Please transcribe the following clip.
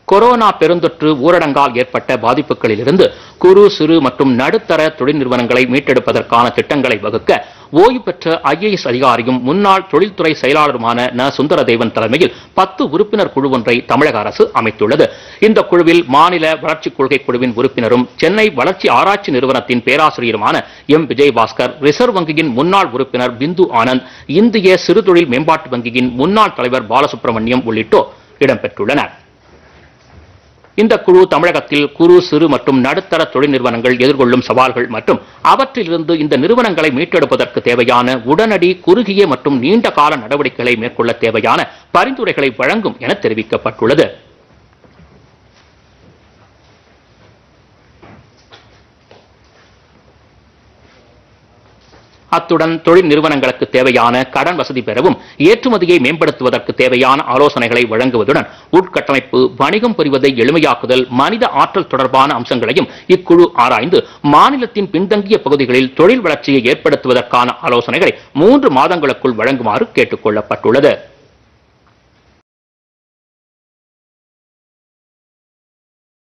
corona பெருந்தொற்று ஊரடங்கால் ஏற்பட்ட பாதிப்புகளிலிருந்து குறு சிறு மற்றும் நடுத்தர தொழில் நிறுவனங்களை மீட்டெடுப்பதற்கான திட்டங்களை வகுக்க ஓய்வு பெற்ற ஐஏஎஸ் அதிகாரியும் முன்னாள் தொழில்துறை செயலாளருமான ந சுந்தரதேவன் தலைமையில் பத்து உறுப்பினர் குழு ஒன்றை தமிழக அரசு அமைத்துள்ளது இந்த குழுவில் மாநில வளர்ச்சிக் கொள்கை குழுவின் உறுப்பினரும் சென்னை வளர்ச்சி ஆராய்ச்சி நிறுவனத்தின் பேராசிரியருமான எம் விஜயபாஸ்கர் ரிசர்வ் வங்கியின் முன்னாள் உறுப்பினர் பிந்து ஆனந்த் இந்திய சிறுதொழில் மேம்பாட்டு வங்கியின் முன்னாள் தலைவர் பாலசுப்ரமணியம் உள்ளிட்டோர் இடம்பெற்றுள்ளனர் இந்த குழு தமிழகத்தில் குறு சிறு மற்றும் நடுத்தர தொழில் நிறுவனங்கள் எதிர்கொள்ளும் சவால்கள் மற்றும் அவற்றிலிருந்து இந்த நிறுவனங்களை மீட்டெடுப்பதற்கு தேவையான உடனடி குறுகிய மற்றும் நீண்ட கால நடவடிக்கைகளை மேற்கொள்ள தேவையான பரிந்துரைகளை வழங்கும் என தெரிவிக்கப்பட்டுள்ளது அத்துடன் தொழில் நிறுவனங்களுக்கு தேவையான கடன் வசதி பெறவும் ஏற்றுமதியை மேம்படுத்துவதற்கு தேவையான ஆலோசனைகளை வழங்குவதுடன் உட்கட்டமைப்பு வணிகம் புரிவதை எளிமையாக்குதல் மனித ஆற்றல் தொடர்பான அம்சங்களையும் இக்குழு ஆராய்ந்து மாநிலத்தின் பின்தங்கிய பகுதிகளில் தொழில் வளர்ச்சியை ஏற்படுத்துவதற்கான ஆலோசனைகளை மூன்று மாதங்களுக்குள் வழங்குமாறு கேட்டுக் கொள்ளப்பட்டுள்ளது